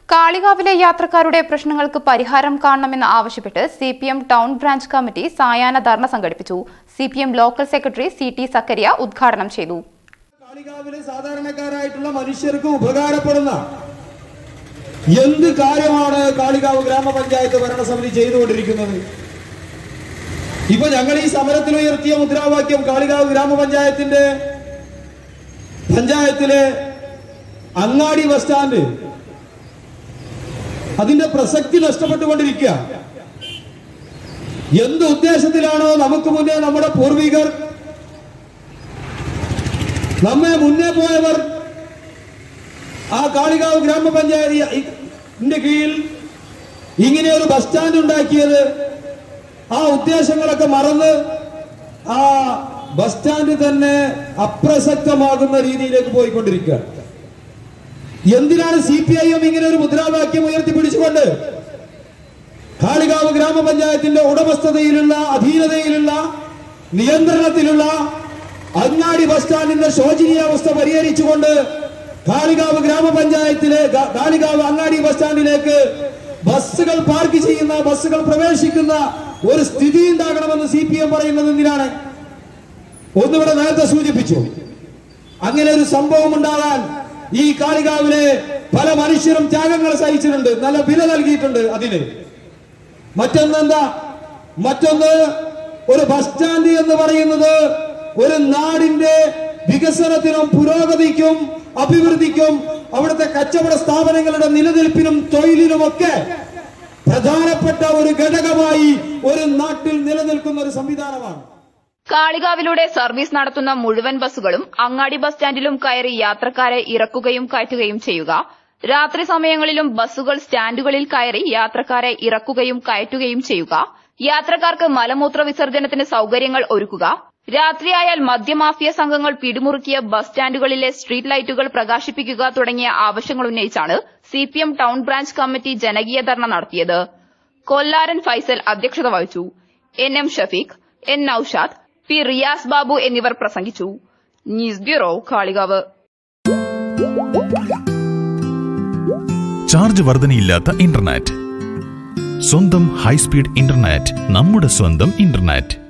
കാളികാവിലെ യാത്രക്കാരുടെ പ്രശ്നങ്ങൾക്ക് പരിഹാരം കാണണമെന്ന് ആവശ്യപ്പെട്ട് C P M town branch committee സായാഹ്ന ധർണ സംഘടിപ്പിച്ചു C P M local secretary C T Zakariya ഉദ്ഘാടനം ചെയ്തു കാളികാവിലെ സാധാരണക്കാരായിട്ടുള്ള മനുഷ്യർക്ക് ഉപകാരപ്പെടുന്ന എന്ത് കാര്യമാണ് കാളികാവ് ഗ്രാമപഞ്ചായത്ത് ഭരണസമിതി ചെയ്തുകൊണ്ടിരിക്കുന്നത് ഇപ്പൊ ഞങ്ങൾ ഈ സമരത്തിൽ ഉയർത്തിയ മുദ്രാവാക്യം കാളികാവ് ഗ്രാമപഞ്ചായത്തിന്റെ പഞ്ചായത്തിലെ അങ്ങാടി ബസ് സ്റ്റാൻഡ് അതിന്റെ പ്രസക്തി നഷ്ടപ്പെട്ടുകൊണ്ടിരിക്കുക എന്ത് ഉദ്ദേശത്തിലാണോ നമുക്ക് മുന്നേ നമ്മുടെ പൂർവികർ നമ്മെ മുന്നേ പോയവർ ആ കാളികാവ് ഗ്രാമപഞ്ചായത്തിന്റെ കീഴിൽ ഇങ്ങനെ ഒരു ബസ് സ്റ്റാൻഡ് ഉണ്ടാക്കിയത് ആ ഉദ്ദേശങ്ങളൊക്കെ മറന്ന് ആ ബസ് സ്റ്റാൻഡ് തന്നെ അപ്രസക്തമാകുന്ന രീതിയിലേക്ക് പോയിക്കൊണ്ടിരിക്കുക എന്തിനാണ് സി പി ഐ എം ഇങ്ങനെ ഒരു മുദ്രാവാക്യം ഉയർത്തിപ്പിടിച്ചുകൊണ്ട് കാളികാവ് ഗ്രാമപഞ്ചായത്തിന്റെ ഉടമസ്ഥതയിലുള്ള അധീനതയിലുള്ള നിയന്ത്രണത്തിലുള്ള അങ്ങാടി ബസ് സ്റ്റാൻഡിന്റെ ശോചനീയാവസ്ഥ പരിഹരിച്ചുകൊണ്ട് കാളികാവ് ഗ്രാമപഞ്ചായത്തിലെ ഗ- കാളികാവ് അങ്ങാടി ബസ് സ്റ്റാൻഡിലേക്ക് ബസ്സുകൾ പാർക്ക് ചെയ്യുന്ന ബസ്സുകൾ പ്രവേശിക്കുന്ന ഒരു സ്ഥിതി ഉണ്ടാകണമെന്ന് സി പി എം പറയുന്നത് എന്തിനാണ് ഒന്നിവിടെ നേരത്തെ സൂചിപ്പിച്ചു അങ്ങനെ ഒരു സംഭവം ഉണ്ടാകാൻ ഈ കാളികാവിലെ പല മനുഷ്യരും ത്യാഗങ്ങൾ സഹിച്ചിട്ടുണ്ട് നല്ല വില നൽകിയിട്ടുണ്ട് അതിന് മറ്റൊന്ന് എന്താ മറ്റൊന്ന് ഒരു ബസ് സ്റ്റാൻഡ് എന്ന് പറയുന്നത് ഒരു നാടിന്റെ വികസനത്തിനും പുരോഗതിക്കും അഭിവൃദ്ധിക്കും അവിടുത്തെ കച്ചവട സ്ഥാപനങ്ങളുടെ നിലനിൽപ്പിനും തൊഴിലിനുമൊക്കെ പ്രധാനപ്പെട്ട ഒരു ഘടകമായി ഒരു നാട്ടിൽ നിലനിൽക്കുന്ന ഒരു സംവിധാനമാണ് കാളികാവിലൂടെ സർവീസ് നടത്തുന്ന മുഴുവൻ ബസ്സുകളും അങ്ങാടി ബസ് സ്റ്റാൻഡിലും കയറി യാത്രക്കാരെ ഇറക്കുകയും കയറ്റുകയും ചെയ്യുക രാത്രി സമയങ്ങളിലും ബസ്സുകൾ സ്റ്റാൻഡുകളിൽ കയറി യാത്രക്കാരെ ഇറക്കുകയും കയറ്റുകയും ചെയ്യുക യാത്രക്കാർക്ക് മലമൂത്ര വിസർജനത്തിന് സൌകര്യങ്ങൾ ഒരുക്കുക രാത്രിയായാൽ മദ്യമാഫിയ സംഘങ്ങൾ പിടിമുറുക്കിയ ബസ് സ്റ്റാൻഡുകളിലെ സ്ട്രീറ്റ് ലൈറ്റുകൾ പ്രകാശിപ്പിക്കുക തുടങ്ങിയ ആവശ്യങ്ങൾ ഉന്നയിച്ചാണ് C P M town branch committee ജനകീയ ധർണ നടത്തിയത് കൊല്ലാരൻ ഫൈസൽ അധ്യക്ഷത വഹിച്ചു N M Shafeeq N Noushad P Riyas Babu എന്നിവർ പ്രസംഗിച്ചു ന്യൂസ് ബ്യൂറോ കാളികാവ് ചാർജ് വർധനയില്ലാത്ത ഇന്റർനെറ്റ് സ്വന്തം ഹൈസ്പീഡ് ഇന്റർനെറ്റ് നമ്മുടെ സ്വന്തം ഇന്റർനെറ്റ്